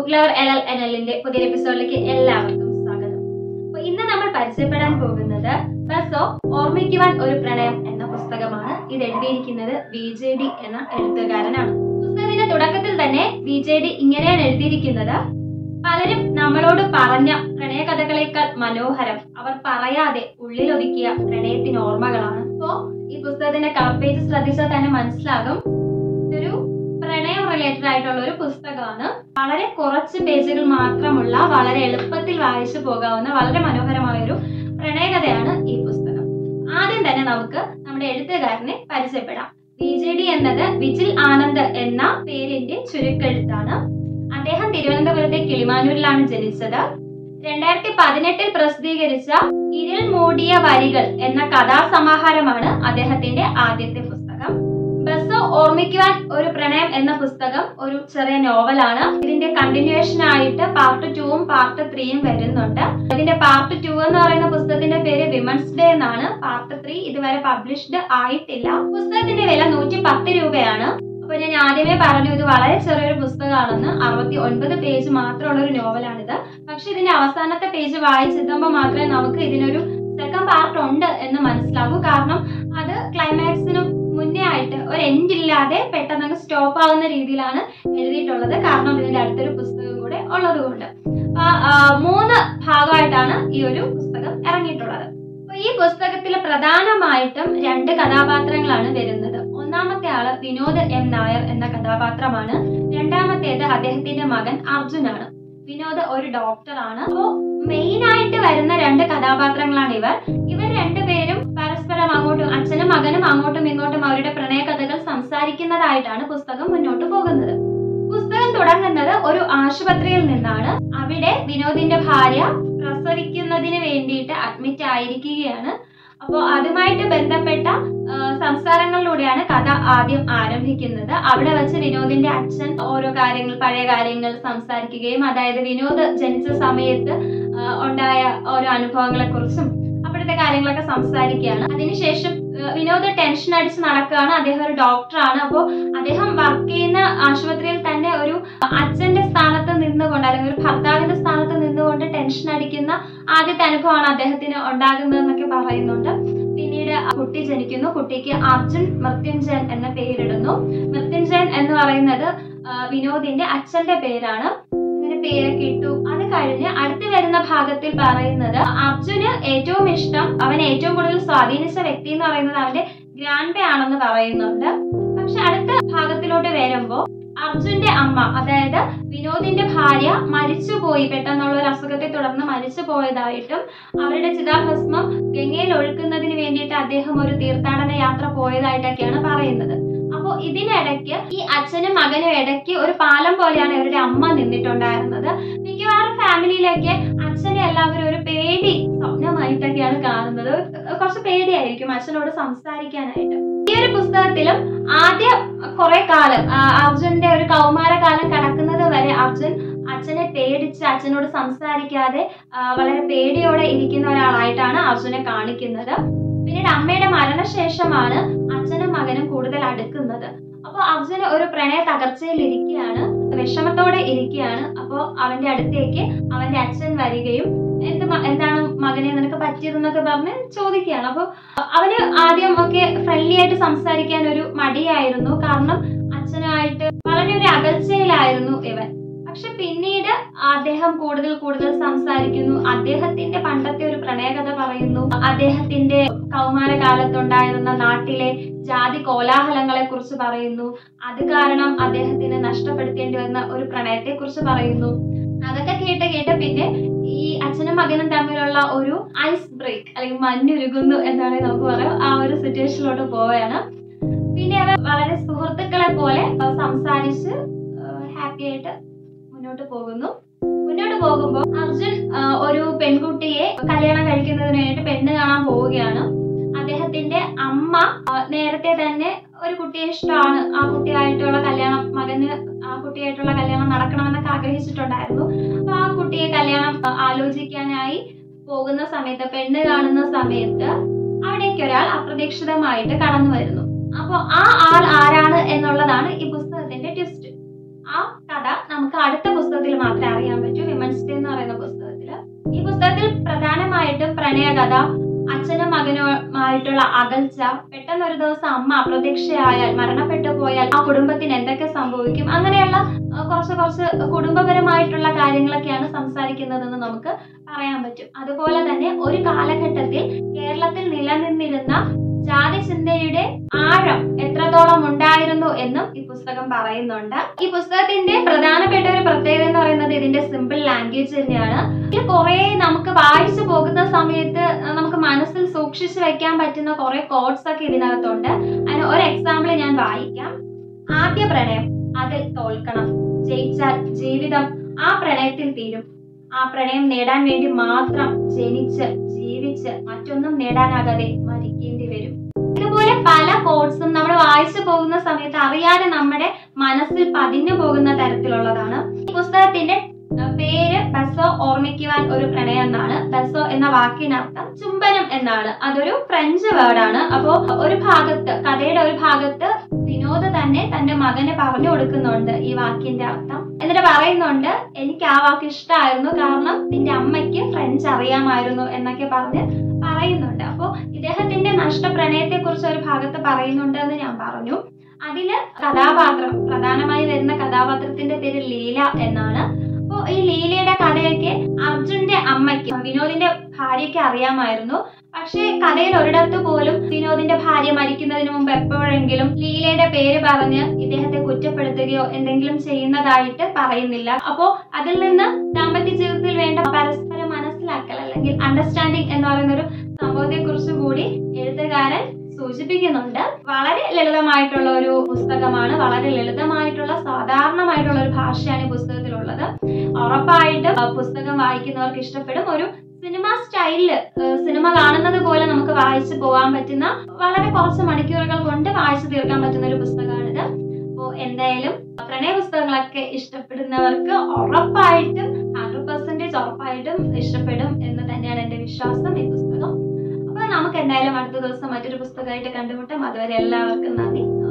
book lover L L N എല്ലിന്റെ പുതിയ എപ്പിസോഡിലേക്ക് എല്ലാവർക്കും സ്വാഗതം അപ്പൊ ഇന്ന് നമ്മൾ പരിചയപ്പെടാൻ പോകുന്നത് ബസോ ഓർമ്മിക്കുവാൻ ഒരു പ്രണയം എന്ന പുസ്തകമാണ് ഇത് എഴുതിയിരിക്കുന്നത് വി ജെ ഡി എന്ന എഴുത്തുകാരനാണ് പുസ്തകത്തിന്റെ തുടക്കത്തിൽ തന്നെ വി ജെ ഡി ഇങ്ങനെയാണ് എഴുതിയിരിക്കുന്നത് പലരും നമ്മളോട് പറഞ്ഞ പ്രണയകഥകളേക്കാൾ മനോഹരം അവർ പറയാതെ ഉള്ളിലൊതുക്കിയ പ്രണയത്തിന് ഓർമ്മകളാണ് അപ്പോ ഈ പുസ്തകത്തിന്റെ കവർ പേജ് ശ്രദ്ധിച്ചാൽ തന്നെ മനസ്സിലാകും ഇതൊരു പ്രണയം റിലേറ്റഡ് ആയിട്ടുള്ള ഒരു പുസ്തകമാണ് വളരെ കുറച്ച് പേജുകൾ മാത്രമുള്ള വളരെ എളുപ്പത്തിൽ വായിച്ചു പോകാവുന്ന വളരെ മനോഹരമായ ഒരു പ്രണയകഥയാണ് ഈ പുസ്തകം ആദ്യം തന്നെ നമുക്ക് നമ്മുടെ എഴുത്തുകാരനെ പരിചയപ്പെടാം വി ജെ ഡി എന്നത് വിജിൽ ആനന്ദ് എന്ന പേരിന്റെ ചുരുക്കെഴുത്താണ് അദ്ദേഹം തിരുവനന്തപുരത്തെ കിളിമാനൂരിലാണ് ജനിച്ചത് രണ്ടായിരത്തി പതിനെട്ടിൽ പ്രസിദ്ധീകരിച്ച ഇരുൾ മൂടിയ വരികൾ എന്ന കഥാസമാഹാരമാണ് അദ്ദേഹത്തിന്റെ ആദ്യത്തെ പുസ്തകം ബസോ ഓർമ്മിക്കുവാൻ ഒരു പ്രണയം എന്ന പുസ്തകം ഒരു ചെറിയ നോവലാണ് ഇതിന്റെ കണ്ടിന്യൂവേഷൻ ആയിട്ട് പാർട്ട് ടൂവും പാർട്ട് ത്രീയും വരുന്നുണ്ട് ഇതിന്റെ പാർട്ട് ടു എന്ന് പറയുന്ന പുസ്തകത്തിന്റെ പേര് വിമൻസ് ഡേ എന്നാണ് പാർട്ട് ത്രീ ഇതുവരെ പബ്ലിഷ്ഡ് ആയിട്ടില്ല പുസ്തകത്തിന്റെ വില നൂറ്റി പത്ത് രൂപയാണ് അപ്പൊ ഞാൻ ആദ്യമേ പറഞ്ഞു ഇത് വളരെ ചെറിയൊരു പുസ്തകമാണെന്ന് അറുപത്തി ഒൻപത് പേജ് മാത്രമുള്ള ഒരു നോവലാണിത് പക്ഷെ ഇതിന്റെ അവസാനത്തെ പേജ് വായിച്ചെത്തുമ്പോൾ മാത്രമേ നമുക്ക് ഇതിനൊരു സെക്കൻഡ് പാർട്ട് ഉണ്ട് എന്ന് മനസ്സിലാകൂ കാരണം അത് ക്ലൈമാക്സിന് മുന്നേ ആയിട്ട് ഒരു എൻഡ് ഇല്ലാതെ പെട്ടെന്ന് അങ്ങ് സ്റ്റോപ്പ് ആവുന്ന രീതിയിലാണ് എഴുതിയിട്ടുള്ളത് കാരണം ഇതിന്റെ അടുത്തൊരു പുസ്തകം കൂടെ ഉള്ളത് കൊണ്ട് മൂന്ന് ഭാഗമായിട്ടാണ് ഈ ഒരു പുസ്തകം ഇറങ്ങിയിട്ടുള്ളത് അപ്പൊ ഈ പുസ്തകത്തിൽ പ്രധാനമായിട്ടും രണ്ട് കഥാപാത്രങ്ങളാണ് വരുന്നത് ഒന്നാമത്തെ ആള് വിനോദ് എം നായർ എന്ന കഥാപാത്രമാണ് രണ്ടാമത്തേത് അദ്ദേഹത്തിന്റെ മകൻ അർജുനാണ് വിനോദ് ഒരു ഡോക്ടറാണ് അപ്പോ മെയിൻ ആയിട്ട് വരുന്ന രണ്ട് കഥാപാത്രങ്ങളാണ് ഇവർ ഇവർ രണ്ടുപേരും പരസ്പരം അങ്ങോട്ടും അച്ഛനും മകനും അങ്ങോട്ടും ഇങ്ങോട്ടും അവരുടെ പ്രണയകഥകൾ സംസാരിക്കുന്നതായിട്ടാണ് പുസ്തകം മുന്നോട്ട് പോകുന്നത് പുസ്തകം തുടങ്ങുന്നത് ഒരു ആശുപത്രിയിൽ നിന്നാണ് അവിടെ വിനോദിന്റെ ഭാര്യ പ്രസവിക്കുന്നതിന് വേണ്ടിയിട്ട് അഡ്മിറ്റ് ആയിരിക്കുകയാണ് അപ്പോൾ അതുമായിട്ട് ബന്ധപ്പെട്ട സംസാരങ്ങളിലൂടെയാണ് കഥ ആദ്യം ആരംഭിക്കുന്നത് അവിടെ വെച്ച് വിനോദിന്റെ അച്ഛൻ ഓരോ കാര്യങ്ങൾ പഴയ കാര്യങ്ങൾ സംസാരിക്കുകയും അതായത് വിനോദ് ജനിച്ച സമയത്ത് ഉണ്ടായ ഓരോ അനുഭവങ്ങളെ കുറിച്ചും അപ്പോഴത്തെ കാര്യങ്ങളൊക്കെ സംസാരിക്കുകയാണ് അതിനുശേഷം വിനോദ് ടെൻഷൻ അടിച്ച് നടക്കുകയാണ് അദ്ദേഹം ഒരു ഡോക്ടറാണ് അപ്പോൾ അദ്ദേഹം വർക്ക് ചെയ്യുന്ന ആശുപത്രിയിൽ തന്നെ ഒരു അച്ഛന്റെ സ്ഥാനത്ത് നിന്നുകൊണ്ട് അല്ലെങ്കിൽ ഒരു ഭർത്താവിന്റെ സ്ഥാനത്ത് നിന്നുകൊണ്ട് ടെൻഷൻ അടിക്കുന്ന ആദ്യത്തെ അനുഭവമാണ് അദ്ദേഹത്തിന് ഉണ്ടാകുന്നതെന്നൊക്കെ പറയുന്നുണ്ട് പിന്നീട് കുട്ടി ജനിക്കുന്നു കുട്ടിക്ക് അർജുൻ മൃത്യുഞ്ജയൻ എന്ന പേരിടുന്നു മൃത്യുഞ്ജയൻ എന്ന് പറയുന്നത് വിനോദിന്റെ അച്ഛന്റെ പേരാണ് അങ്ങനെ പേരൊക്കെ ഇട്ടു അത് കഴിഞ്ഞ് അടുത്ത് വരുന്ന ഭാഗത്തിൽ പറയുന്നത് അർജുന് ഏറ്റവും ഇഷ്ടം അവൻ ഏറ്റവും കൂടുതൽ സ്വാധീനിച്ച വ്യക്തി എന്ന് പറയുന്നത് അവന്റെ ഗ്രാൻഡ് ആണെന്ന് പറയുന്നുണ്ട് പക്ഷെ അടുത്ത ഭാഗത്തിലോട്ട് വരുമ്പോ അർജുന്റെ അമ്മ അതായത് വിനോദിന്റെ ഭാര്യ മരിച്ചുപോയി പെട്ടെന്നുള്ള ഒരു അസുഖത്തെ തുടർന്ന് മരിച്ചു പോയതായിട്ടും അവരുടെ ചിതാഭസ്മം ഗംഗയിൽ ഒഴുക്കുന്നതിന് വേണ്ടിയിട്ട് അദ്ദേഹം ഒരു തീർത്ഥാടന യാത്ര പോയതായിട്ടൊക്കെയാണ് പറയുന്നത് അപ്പോ ഇതിനിടയ്ക്ക് ഈ അച്ഛനും മകനും ഇടയ്ക്ക് ഒരു പാലം പോലെയാണ് ഇവരുടെ അമ്മ നിന്നിട്ടുണ്ടായിരുന്നത് മിക്കവാറും ഫാമിലിയിലൊക്കെ അച്ഛനെ എല്ലാവരും ഒരു പേടി സ്വപ്നമായിട്ടൊക്കെയാണ് കാണുന്നത് കുറച്ച് പേടിയായിരിക്കും അച്ഛനോട് സംസാരിക്കാനായിട്ട് ഈ ഒരു പുസ്തകത്തിലും ആദ്യ കുറെ കാലം അർജുന്റെ ഒരു കൗമാരകാലം കടക്കുന്നത് വരെ അർജുൻ അച്ഛനെ പേടിച്ച് അച്ഛനോട് സംസാരിക്കാതെ വളരെ പേടിയോടെ ഇരിക്കുന്ന ഒരാളായിട്ടാണ് അർജുനെ കാണിക്കുന്നത് പിന്നീട് അമ്മയുടെ മരണശേഷമാണ് അച്ഛനും മകനും കൂടുതൽ അടുക്കുന്നത് അപ്പോൾ അർജുന് ഒരു പ്രണയ തകർച്ചയിൽ ഇരിക്കുകയാണ് വിഷമത്തോടെ ഇരിക്കുകയാണ് അപ്പോൾ അവന്റെ അടുത്തേക്ക് അവന്റെ അച്ഛൻ വരികയും എന്ത് എന്താണ് മകനെ നിനക്ക് പറ്റിയതെന്നൊക്കെ പറഞ്ഞ് ചോദിക്കുകയാണ് അപ്പോൾ അവന് ആദ്യം ഒക്കെ ഫ്രണ്ട്ലി ആയിട്ട് സംസാരിക്കാൻ ഒരു മടിയായിരുന്നു കാരണം അച്ഛനായിട്ട് വളരെ ഒരു അകൽച്ചയിലായിരുന്നു ഇവൻ പക്ഷെ പിന്നീട് അദ്ദേഹം കൂടുതൽ കൂടുതൽ സംസാരിക്കുന്നു അദ്ദേഹത്തിന്റെ പണ്ടത്തെ ഒരു പ്രണയകഥ പറയുന്നു അദ്ദേഹത്തിന്റെ കൗമാരകാലത്തുണ്ടായിരുന്ന നാട്ടിലെ ജാതി കോലാഹലങ്ങളെ കുറിച്ച് പറയുന്നു അത് കാരണം അദ്ദേഹത്തിന് നഷ്ടപ്പെടുത്തേണ്ടി വന്ന ഒരു പ്രണയത്തെ കുറിച്ച് പറയുന്നു അതൊക്കെ കേട്ട് കേട്ട് പിന്നെ ഈ അച്ഛനും മകനും തമ്മിലുള്ള ഒരു ഐസ് ബ്രേക്ക് അല്ലെങ്കിൽ മഞ്ഞുരുകുന്നു എന്നാണ് നമുക്ക് പറയാം ആ ഒരു സിറ്റുവേഷനിലോട്ട് പോവുകയാണ് പിന്നെ അവർ വളരെ സുഹൃത്തുക്കളെ പോലെ സംസാരിച്ച് ഹാപ്പി ആയിട്ട് മുന്നോട്ട് പോകുന്നു മുന്നോട്ട് പോകുമ്പോൾ അർജുൻ ഒരു പെൺകുട്ടിയെ കല്യാണം കഴിക്കുന്നതിന് വേണ്ടിയിട്ട് പെണ്ണ് കാണാൻ പോവുകയാണ് അദ്ദേഹത്തിന്റെ അമ്മ നേരത്തെ തന്നെ ഒരു കുട്ടിയെ ഇഷ്ടമാണ് ആ കുട്ടിയായിട്ടുള്ള കല്യാണം മകന് ആ കുട്ടിയായിട്ടുള്ള കല്യാണം നടക്കണമെന്നൊക്കെ ആഗ്രഹിച്ചിട്ടുണ്ടായിരുന്നു അപ്പൊ ആ കുട്ടിയെ കല്യാണം ആലോചിക്കാനായി പോകുന്ന സമയത്ത് പെണ്ണ് കാണുന്ന സമയത്ത് അവിടേക്ക് ഒരാൾ അപ്രതീക്ഷിതമായിട്ട് കടന്നു വരുന്നു അപ്പോൾ ആ ആൾ ആരാണ് എന്നുള്ളതാണ് ഈ പുസ്തകത്തിന്റെ ട്വിസ്റ്റ് ആ കഥ നമുക്ക് അടുത്ത പുസ്തകത്തിൽ മാത്രമേ അറിയാൻ പറ്റൂ വിമൻസ് ഡേ എന്ന് പറയുന്ന പുസ്തകത്തില് ഈ പുസ്തകത്തിൽ പ്രധാനമായിട്ടും പ്രണയകഥ അച്ഛനും മകനുമായിട്ടുള്ള അകൽച്ച പെട്ടെന്ന് ഒരു ദിവസം അമ്മ അപ്രത്യക്ഷയായാൽ മരണപ്പെട്ടു പോയാൽ ആ കുടുംബത്തിന് എന്തൊക്കെ സംഭവിക്കും അങ്ങനെയുള്ള ആ, കുറച്ച് കുറച്ച് കുടുംബപരമായിട്ടുള്ള കാര്യങ്ങളൊക്കെയാണ് സംസാരിക്കുന്നതെന്ന് നമുക്ക് പറയാൻ പറ്റും അതുപോലെ തന്നെ ഒരു കാലഘട്ടത്തിൽ കേരളത്തിൽ നിലനിന്നിരുന്ന ജാതി ചിന്തയുടെ ആഴം എത്രത്തോളം ഉണ്ടായിരുന്നു എന്നും ഈ പുസ്തകം പറയുന്നുണ്ട് ഈ പുസ്തകത്തിന്റെ പ്രധാനപ്പെട്ട ഒരു പ്രത്യേകത എന്ന് പറയുന്നത് ഇതിന്റെ സിമ്പിൾ ലാംഗ്വേജ് തന്നെയാണ് ഇതിൽ കുറെ നമുക്ക് വായിച്ചു പോകുന്ന സമയത്ത് നമുക്ക് മനസ്സിൽ സൂക്ഷിച്ചു വെക്കാൻ പറ്റുന്ന കുറെ കോഡ്സ് ഒക്കെ ഇതിനകത്തുണ്ട് അതിന് ഒരു എക്സാമ്പിൾ ഞാൻ വായിക്കാം ആദ്യ പ്രണയം അതിൽ തോൽക്കണം ജയിച്ചാൽ ജീവിതം ആ പ്രണയത്തിൽ തീരും ആ പ്രണയം നേടാൻ വേണ്ടി മാത്രം ജനിച്ച് ജീവിച്ച് മറ്റൊന്നും നേടാനാകാതെ മരിക്കേണ്ടി വരും ഇതുപോലെ പല കോഡ്സും നമ്മൾ വായിച്ചു പോകുന്ന സമയത്ത് അറിയാതെ നമ്മുടെ മനസ്സിൽ പതിഞ്ഞു പോകുന്ന തരത്തിലുള്ളതാണ് ഈ പുസ്തകത്തിന്റെ അഹ് പേര് ബസോ ഓർമ്മിക്കുവാൻ ഒരു പ്രണയം എന്നാണ് ബസോ എന്ന വാക്കിനർത്ഥം ചുംബനം എന്നാണ് അതൊരു ഫ്രഞ്ച് വേർഡാണ് അപ്പോ ഒരു ഭാഗത്ത് കഥയുടെ ഒരു ഭാഗത്ത് വിനോദ് തന്നെ തന്റെ മകന് പറഞ്ഞു കൊടുക്കുന്നുണ്ട് ഈ വാക്കിന്റെ അർത്ഥം എന്നിട്ട് പറയുന്നുണ്ട് എനിക്ക് ആ വാക്ക് ഇഷ്ടമായിരുന്നു കാരണം നിന്റെ അമ്മയ്ക്ക് ഫ്രഞ്ച് അറിയാമായിരുന്നു എന്നൊക്കെ പറഞ്ഞ് പറയുന്നുണ്ട് അപ്പോ ഇദ്ദേഹത്തിന്റെ നഷ്ടപ്രണയത്തെ കുറിച്ച് ഒരു ഭാഗത്ത് പറയുന്നുണ്ട് എന്ന് ഞാൻ പറഞ്ഞു അതില് കഥാപാത്രം പ്രധാനമായി വരുന്ന കഥാപാത്രത്തിന്റെ പേര് ലീല എന്നാണ് അപ്പോ ഈ ലീലയുടെ കഥയൊക്കെ അർജുന്റെ അമ്മയ്ക്ക് വിനോദിന്റെ ഭാര്യയ്ക്ക് അറിയാമായിരുന്നു പക്ഷേ കഥയിൽ ഒരിടത്ത് പോലും വിനോദിന്റെ ഭാര്യ മരിക്കുന്നതിന് മുമ്പ് എപ്പോഴെങ്കിലും ലീലയുടെ പേര് പറഞ്ഞ് ഇദ്ദേഹത്തെ കുറ്റപ്പെടുത്തുകയോ എന്തെങ്കിലും ചെയ്യുന്നതായിട്ട് പറയുന്നില്ല അപ്പോ അതിൽ നിന്ന് ദാമ്പത്യ ജീവിതത്തിൽ വേണ്ട പരസ്പരം മനസ്സിലാക്കൽ അല്ലെങ്കിൽ അണ്ടർസ്റ്റാൻഡിങ് എന്ന് പറയുന്ന ഒരു സംഭവത്തെ കുറിച്ച് കൂടി എഴുത്തുകാരൻ സൂചിപ്പിക്കുന്നുണ്ട് വളരെ ലളിതമായിട്ടുള്ള ഒരു പുസ്തകമാണ് വളരെ ലളിതമായിട്ടുള്ള സാധാരണമായിട്ടുള്ള ഒരു ഭാഷയാണ് ഈ പുസ്തകത്തിലുള്ളത് ഉറപ്പായിട്ടും ആ പുസ്തകം വായിക്കുന്നവർക്ക് ഇഷ്ടപ്പെടും ഒരു സിനിമ സ്റ്റൈലില് സിനിമ കാണുന്നത് പോലെ നമുക്ക് വായിച്ചു പോകാൻ പറ്റുന്ന വളരെ കുറച്ച് മണിക്കൂറുകൾ കൊണ്ട് വായിച്ചു തീർക്കാൻ പറ്റുന്ന ഒരു പുസ്തകമാണിത് അപ്പോൾ എന്തായാലും പ്രണയ പുസ്തകങ്ങളൊക്കെ ഇഷ്ടപ്പെടുന്നവർക്ക് ഉറപ്പായിട്ടും ഹൺഡ്രഡ് പെർസെന്റേജ് ഉറപ്പായിട്ടും ഇഷ്ടപ്പെടും എന്ന് തന്നെയാണ് എന്റെ വിശ്വാസം ഈ പുസ്തകം അപ്പൊ നമുക്ക് എന്തായാലും അടുത്ത ദിവസം മറ്റൊരു പുസ്തകമായിട്ട് കണ്ടുമുട്ടാം അതുവരെ എല്ലാവർക്കും നന്ദി